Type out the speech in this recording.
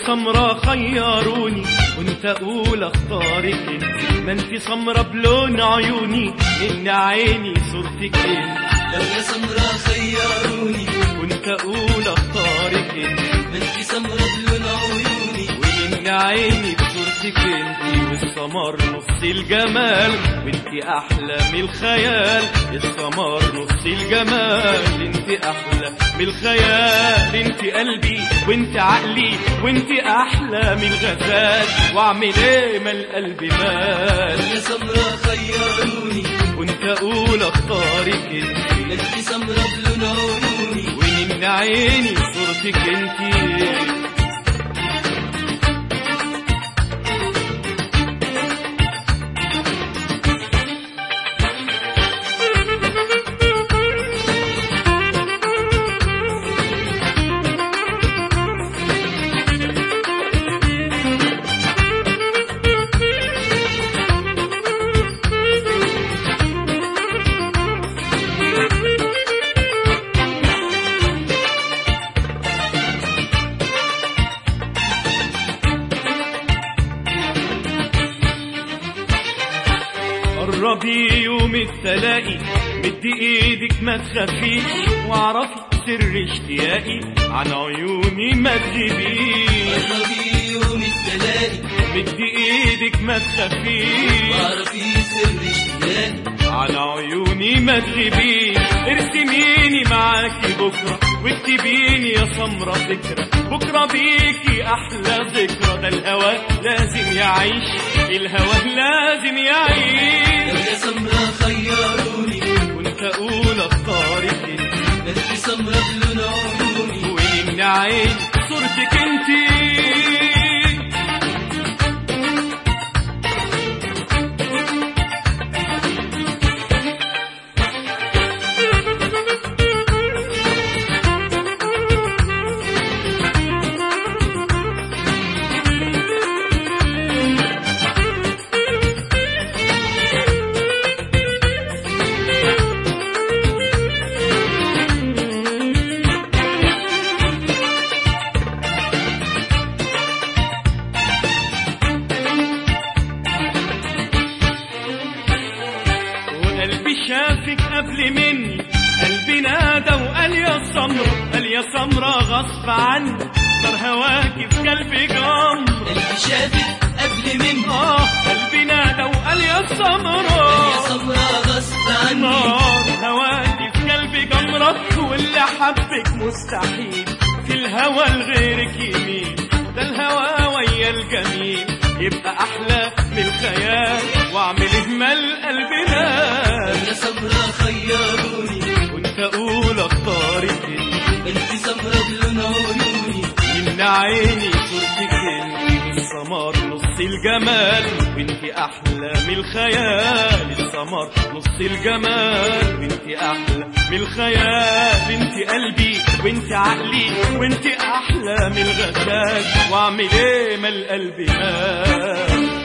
سمرة خيروني كنت اقول اختارك انت ما انت سمرة بلون عيوني ان عيني صورتك انت لو يا سمرة خيروني كنت اقول اختارك انت ما انت سمرة بلون عيوني وان عيني بصورتك انت والسمر نص الجمال وانت احلى من الخيال السمر نص الجمال انت احلى من الخيال انت قلبي وانت عقلي وانت احلى من الغزال واعمل ايه ما القلب مال يا سمرة خيروني كنت اقول اختارك انت ما انت سمرة بلون عيوني وان عيني صورتك انت قربي يوم التلاقي مدي ايدك ما تخافيش واعرفي سر اشتياقي عن عيوني ما تغيبيش قربي يوم التلاقي مدي ايدك ما تخافيش واعرفي سر اشتياقي عن عيوني ما تغيبيش ارسميني معاكي بكرة واكتبيني يا سمرة ذكرى بكرة بيكي أحلى ذكرى ده الهوى لازم يعيش الهوى لازم لو يعيش يا سمرة خيروني كنت أقول أختارك انت ما انت سمرة بلون عيوني وإن عين صورتك انتي وقلبي شافك قبل مني قلبي نادى وقال يا سمرة قال يا سمرة غصب عني صار هواكي في قلبي جمر قلبي شافك قبل مني اه قلبي نادى وقال يا يا سمرة سمرة غصب عني نار هواكي في قلبي جمرة واللي حبك مستحيل في الهوى لغيرك يميل ده الهوى ويا الجميل يبقى أحلى من الخيال واعمل اهمال قلبنا يا سمرة خيروني كنت اقول اختارك انت انت سمرة بلون عيوني من عيني صورتك انت السمر نص الجمال وانت احلى من الخيال السمر نص الجمال وانت احلى من الخيال انت قلبي وانت عقلي وانت احلى من الغزال واعمل ايه ما القلب مال